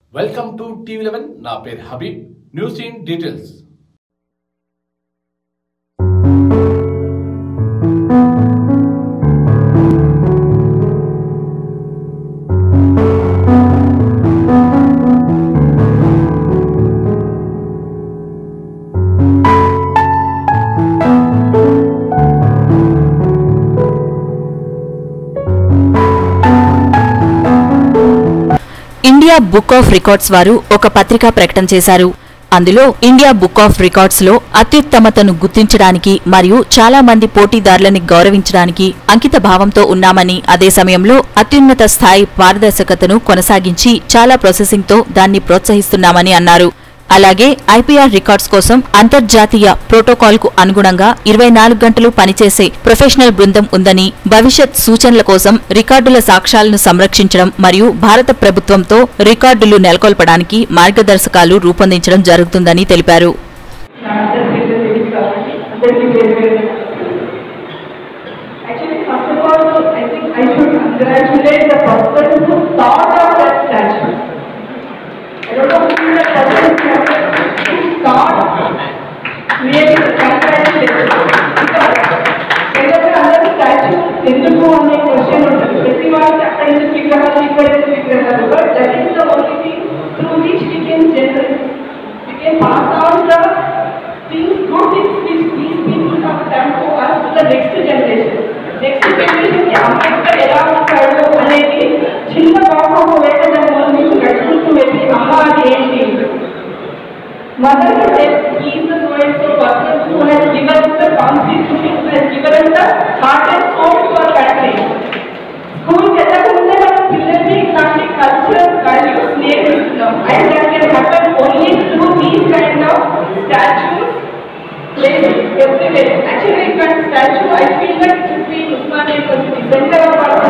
Welcome to TV eleven నా పేరు Habib news in details India book of records వారు ఒక పత్రికా ప్రకటన చేశారు అందులో ఇండియా బుక్ ఆఫ్ రికార్డ్స్ లో అత్యుత్తమతను గుర్తించడానికి మరియు చాలా మంది పోటీదారులని గౌరవించడానికి అంకిత భావంతో ఉన్నామని అదే సమయంలో అత్యున్నత స్థాయి పారదర్శకతను కొనసాగించి చాలా ప్రాసెసింగ్ తో దాన్ని ప్రోత్సహిస్తున్నామని అన్నారు అలాగే ఐపీఆర్ రికార్డ్స్ కోసం అంతర్జాతీయ ప్రోటోకాల్ కు అనుగుణంగా ఇరవై నాలుగు గంటలు పనిచేసే ప్రొఫెషనల్ బృందం ఉందని భవిష్యత్ సూచనల కోసం రికార్డుల సాక్ష్యాలను సంరక్షించడం మరియు భారత ప్రభుత్వంతో రికార్డులు నెలకొల్పడానికి మార్గదర్శకాలు రూపొందించడం జరుగుతుందని తెలిపారు Actually, first of all, I think I should congratulate the person who thought of that statue. I don't know who is the person who thought, really congratulations. Because ఎందుకంటే అందరూ స్టాచ్యూ ఎందుకు అనే క్వశ్చన్ ఉంటుంది ప్రతి వారికి అక్కడ ఎందుకు విగ్రహాలు ఇక్కడ ఎందుకు విగ్రహాలు but that is the only thing through which we can generate we can pass on the things, good things which these people have done to us to the next generation. Next జనరేషన్కి అంబేద్కర్ ఎలా ఉంటాడు అనేది చిన్న పాప ఒకవేళ దాని వల్ల మీకు నడుచుకుంటూ వెళ్ళి అమ్మ అది ఏంటి mother is the so and so person who has given the constitution who has given the heart and soul to our country స్కూల్కి వెళ్ళకముందే మన పిల్లల్ని ఇట్లాంటి కల్చరల్ వాల్యూస్ నేర్పిస్తున్నాం and that can happen only through these kind of statues place everywhere. Actually, in fact, statue, I feel that it should be in Usmania University, center of our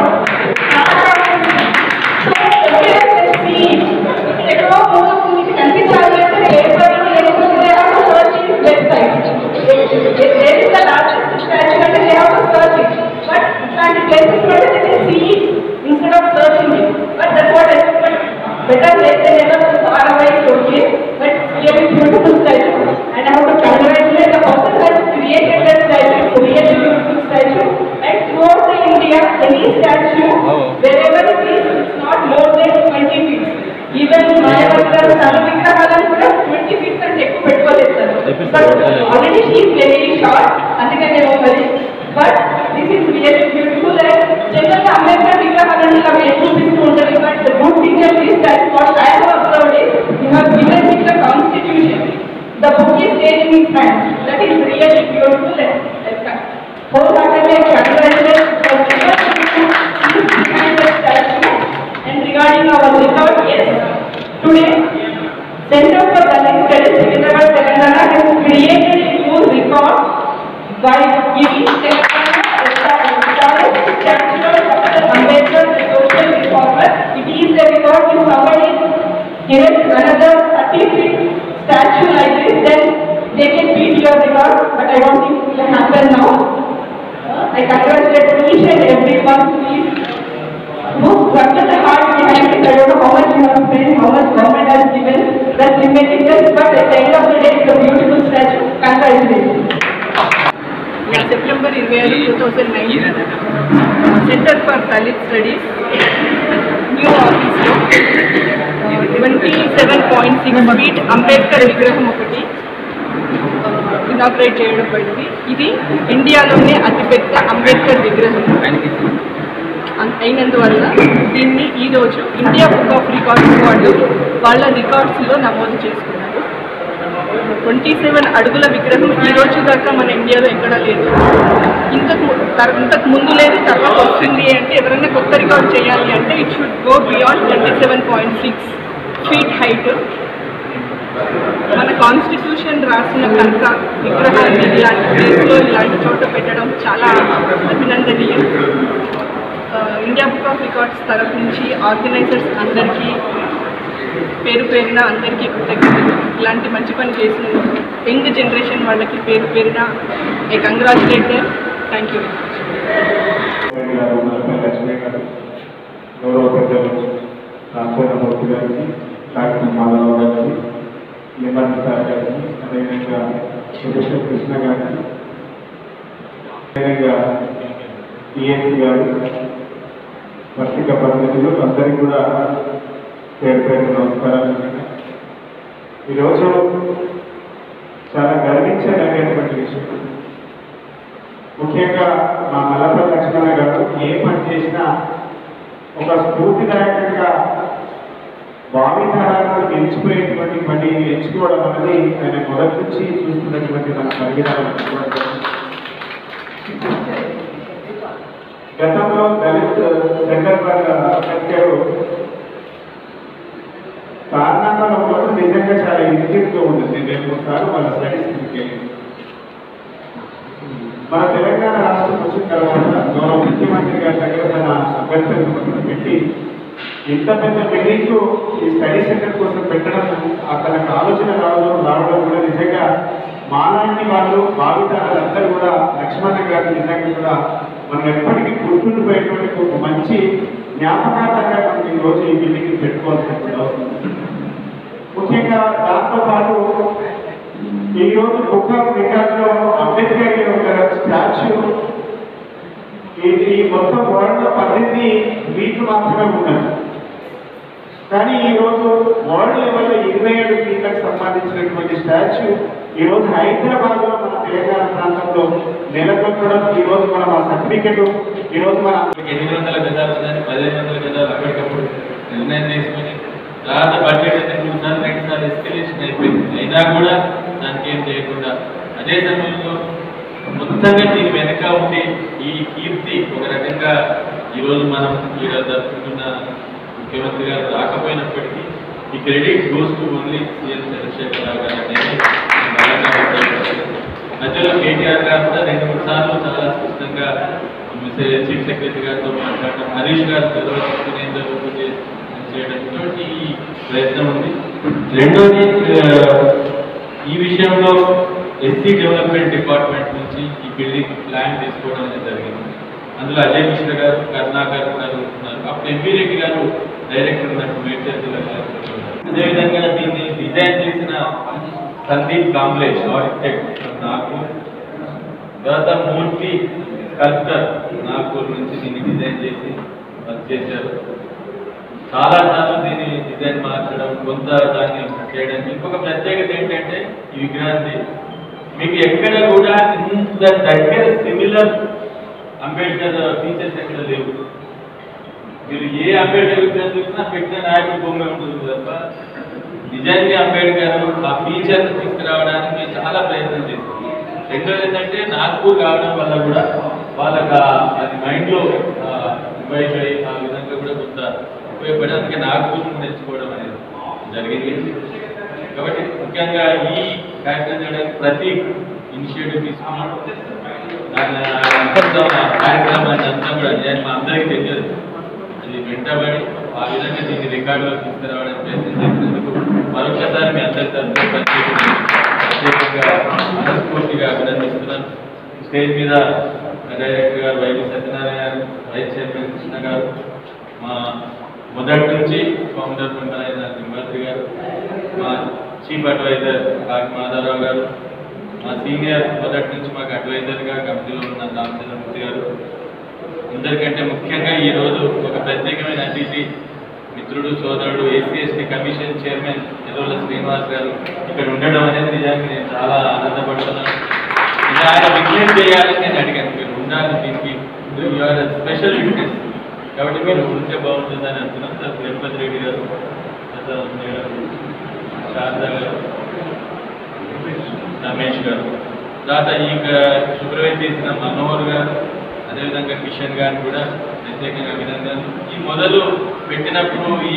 So, everywhere can see it. ఇక్కడ ఎక్కడో మూల మీకు కనిపించాలి అంటే paper లేకపోతే they have to search in website. There is the largest statue అంటే they have to search it. But ఇట్లాంటి places where they can see it instead of searching it. But that's what I think. But better late than never, so far away is okay. But really beautiful statue. And I have to congratulate the person who has created that statue, really beautiful statue. And throughout the India, any statue, wherever it is, it's not more than 20 feet. Even Mayavatra తన విగ్రహాలను కూడా 20 feet కంటే ఎక్కువ పెట్టుకోలేదు but already she is very short అందుకనేమో మరి but this is really beautiful and జనరల్గా అంబేద్కర్ విగ్రహాలను ఇలా వేసి చూపిస్తూ ఉంటారు but the good thing is that what I have observed is you have given with the constitution The book is there in his hands. That is really beautiful and welcome. Wholeheartedly congratulate the leaders who is behind the statue. And regarding our record, yes, today, Center for Dalit Studies, Hyderabad, Telangana has created a new record by giving Telangana a statue of Dr. Ambedkar, the social reformer. It is a record if somebody gives another 30 feet statue like this, then they can beat your record, but I don't think it will happen now. Uh, I congratulate each and every one who is who worked the heart behind it. I don't know how much you have spent, how much government has given, that's limited, but at the end of the day, it's a beautiful statue. Congratulations. September ఇరవై ఐదు two thousand nine centre for Dalit studies new ఆఫీస్లో twenty seven point six feet Ambedkar విగ్రహం ఒకటి inaugurate చేయడం పడింది ఇది ఇండియాలోనే అతిపెద్ద అంబేద్కర్ విగ్రహం అన్- అయినందువల్ల దీన్ని ఈరోజు ఇండియా బుక్ ఆఫ్ రికార్డ్స్ వాళ్ళు వాళ్ళ రికార్డ్స్లో నమోదు చేసుకున్నారు ట్వంటీ సెవెన్ అడుగుల విగ్రహం ఈ రోజు దాకా మన ఇండియాలో ఎక్కడా లేదు ఇంతకు ము- తర్- ఇంతకు ముందు లేదు తర్వాత వస్తుంది అంటే ఎవరైనా కొత్త రికార్డ్ చేయాలి అంటే it should go beyond twenty seven point six feet height మన కాన్స్టిట్యూషన్ రాసిన కనుక విగ్రహాన్ని ఇలాంటి ప్లేస్లో ఇలాంటి చోట పెట్టడం చాలా అభినందనీయం ఆ, ఇండియా బుక్ ఆఫ్ రికార్డ్స్ తరఫు నుంచి ఆర్గనైజర్స్ అందరికీ పేరు పేరున అందరికీ కృతజ్ఞతలు ఇలాంటి మంచి పని చేసిన యంగ్ జనరేషన్ వాళ్ళకి పేరు పేరున ఐ కంగ్రాచులేట్ థ్యాంక్ యూ గారు నలభై లక్ష్మి గారు గౌరవ పెద్దలు రామకోట మూర్తి గారికి డాక్టర్ మాధవ గారికి నిబంధ సార్ గారికి అదేవిధంగా ప్రొఫెసర్ కృష్ణ గారికి అదేవిధంగా టిఎన్సి గారు పత్రికా ప్రతినిధులు అందరికీ కూడా పేరు పేరు నమస్కారాలు ఈరోజు చాలా గర్వించదగినటువంటి విషయం ముఖ్యంగా మా మల్లపల్లి లక్ష్మణ గారు ఏ పని చేసినా ఒక స్ఫూర్తిదాయకంగా భావితరాలకు నిలిచిపోయేటువంటి పని ఎంచుకోవడం అనేది ఆయన మొదటి నుంచి చూస్తున్నటువంటి మన పరిగణన గతంలో దళిత్ సెంటర్ అంబేద్కర్ కారణాలలో ఉన్నప్పుడు నిజంగా చాలా ఇంటితో ఉంటుంది నేను ఒకసారి వాళ్ళ స్టడీస్ వెళ్ళి మన తెలంగాణ రాష్ట్రం వచ్చిన తర్వాత గౌరవ ముఖ్యమంత్రి గారి దగ్గర తన అభ్యర్థులను పెట్టి ఇంత పెద్ద బిల్డింగ్ ఈ స్టడీ సెంటర్ కోసం పెట్టడం అతనికి ఆలోచన రావడం రావడం కూడా నిజంగా మాలాంటి వాళ్ళు భావితరాలందరూ కూడా లక్ష్మణ గారు నిజంగా కూడా మనం ఎప్పటికీ గుర్తుండిపోయేటువంటి ఒక మంచి జ్ఞాపకార్థంగా మనం ఈ రోజు ఈ బిల్డింగ్ పెట్టుకోవాల్సిన అవసరం ఉంది. ముఖ్యంగా దాంతో పాటు ఈ రోజు బుక్ ఆఫ్ రికార్డ్ లో అంబేద్కర్ గారి ఒక స్టాచ్యూ ఇది ఈ మొత్తం వరల్డ్ లో పద్దెనిమిది ఫీట్లు మాత్రమే ఉన్నది కానీ ఈ రోజు వరల్డ్ లెవెల్లో ఇరవై ఏడు ఫీట్లకు సంబంధించినటువంటి స్టాచ్యూ ఈ రోజు హైదరాబాద్ లో మన తెలంగాణ ప్రాంతంలో నెలకొల్పడం ఈ రోజు మనం ఆ సర్టిఫికెట్ ఈ రోజు మన ఎనిమిది వందల గజాలు ఉందని పదిహేను వందల గజాలు అప్పటికప్పుడు నిర్ణయం తీసుకుని తర్వాత బడ్జెట్ అయితే మూడు సార్లు రెండు సార్లు ఎస్కలేషన్ అయిపోయింది అయినా కూడా దానికి ఏం చేయకుండా అదే సమయంలో మొత్తంగా దీని వెనక ఉండి ఈ కీర్తి ఒక రకంగా ఈరోజు మనం ఈడ జరుపుకున్న ముఖ్యమంత్రి గారు రాకపోయినప్పటికీ ఈ credit goes to only CM Chandrashekar Rao గారు అనేది నేను బలంగా వ్యక్తపరుస్తున్నాను. మధ్యలో కేటీఆర్ గారు కూడా రెండు మూడు సార్లు చాలా స్పష్టంగా మెసేజ్ చీఫ్ సెక్రటరీ గారితో మాట్లాడటం హరీష్ గారు చదువు తీసుకుని ఏం జరుగుతుంది అని చేయడంతో ఈ ప్రయత్నం ఉంది రెండోది ఆ, ఈ విషయంలో ఎస్సీ డెవలప్మెంట్ డిపార్ట్మెంట్ నుంచి ఈ బిల్డింగ్ ప్లాన్ తీసుకోవడం అనేది జరిగింది అందులో అజయ్ మిశ్రా గారు కరుణాకర్ గారు ఉన్నారు అప్పుడు ఎంపీ రెడ్డి గారు డైరెక్టర్ ఉన్నట్టు మేడ్చల్ జిల్లా కలెక్టర్ ఉన్నారు. అదేవిధంగా దీన్ని డిజైన్ చేసిన సందీప్ కాంబ్లేష్ ఆర్కిటెక్ట్ నాగపూర్ తర్వాత మూర్తి స్కల్ప్టర్ నాగపూర్ నుంచి దీన్ని డిజైన్ చేసి వర్క్ చేశారు చాలా సార్లు దీన్ని డిజైన్ మార్చడం కొంత దాన్ని చేయడం ఇంకొక ప్రత్యేకత ఏంటంటే ఈ విగ్రహాన్ని మీకు ఎక్కడ కూడా ఇంత దగ్గర సిమిలర్ అంబేద్కర్ ఫీచర్స్ ఎక్కడ లేవు మీరు ఏ అంబేద్కర్ విగ్రహం చూసినా పెట్టిన నాయకుడు బొమ్మ ఉంటుంది తప్ప నిజానికి అంబేద్కర్ ఆ ఫీచర్ తీసుకురావడానికి చాలా ప్రయత్నం చేశారు రెండోది ఏంటంటే నాగ్పూర్ కావడం వల్ల కూడా వాళ్ళకి ఆ- అది మైండ్లో రివైజ్ అయ్యి ఆ విధంగా కూడా కొంత ఉపయోగపడి అందుకే నాగ్పూర్ నేర్చుకోవడం అనేది జరిగింది కాబట్టి ముఖ్యంగా ఈ కార్యక్రమం చేయడానికి ప్రతి ఇనిషియేటివ్ తీసుకున్నాడు దాని అంతర్జాల కార్యక్రమాన్ని అంతా కూడా నేను మా అందరికీ తెలియదు అది వెంటబడి ఆ విధంగా దీన్ని రికార్డులో తీసుకురావడానికి ప్రయత్నం చేసినందుకు మరొకసారి మీ అందరి తరఫున ప్రత్యేకంగా ప్రత్యేకంగా మనస్ఫూర్తిగా అభినందిస్తున్నాను స్టేజ్ మీద డైరెక్టర్ గారు వైవి సత్యనారాయణ గారు వైస్ చైర్మన్ కృష్ణ గారు మా మొదటి నుంచి ఫౌండర్ మెంబర్ అయిన సింహాద్రి గారు మా చీఫ్ అడ్వైజర్ కాకి మాధవరావు గారు మా సీనియర్ మొదటి నుంచి మాకు అడ్వైజర్గా కమిటీలో ఉన్న రామచంద్రమూర్తి గారు అందరికంటే ముఖ్యంగా ఈ రోజు ఒక ప్రత్యేకమైన అతిథి మిత్రుడు సోదరుడు SC ST commission chairman Edola Srinivas గారు ఇక్కడ ఉండడం అనేది నిజానికి నేను చాలా ఆనందపడుతున్నాను ఇలా ఆయన విజ్ఞప్తి చేయాలని నేను అడిగాను మీరు ఉండాలి దీనికి యూఆర్ స్పెషల్ విట్నెస్ కాబట్టి మీరు ఉంటే బాగుంటుందని అంటున్నాను సార్ తిరుపతి రెడ్డి గారు తర్వాత మేడం శారద గారు రమేష్ గారు తర్వాత ఈ సూపర్వైజ్ చేసిన మనోహర్ గారు అదేవిధంగా కిషన్ గారు కూడా ప్రత్యేకంగా అభినందనలు ఈ మొదలు పెట్టినప్పుడు ఈ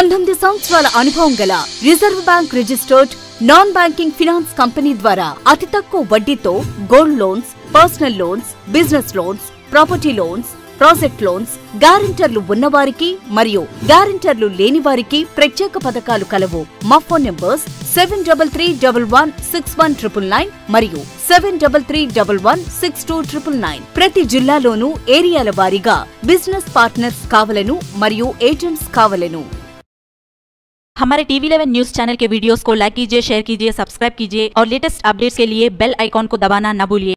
పంతొమ్మిది సంవత్సరాల అనుభవం గల reserve bank registered non banking finance company ద్వారా అతి తక్కువ వడ్డీతో gold loans personal loans business loans property loans project loans గ్యారెంటర్లు ఉన్నవారికి మరియు గ్యారెంటర్లు లేని వారికి ప్రత్యేక పథకాలు కలవు మా phone numbers seven double three double one six one triple nine మరియు seven double three double one six two triple nine ప్రతి జిల్లాలోనూ ఏరియాల వారీగా బిజినెస్ పార్ట్నర్స్ కావలను మరియు ఏజెంట్స్ కావలను हमारे टीवी 11 न्यूज चैनल के वीडियोस को लाइक कीजिए शेयर कीजिए सब्सक्राइब कीजिए और लेटेस्ट अपडेट्स के लिए बेल आइकॉन को दबाना न भूलिए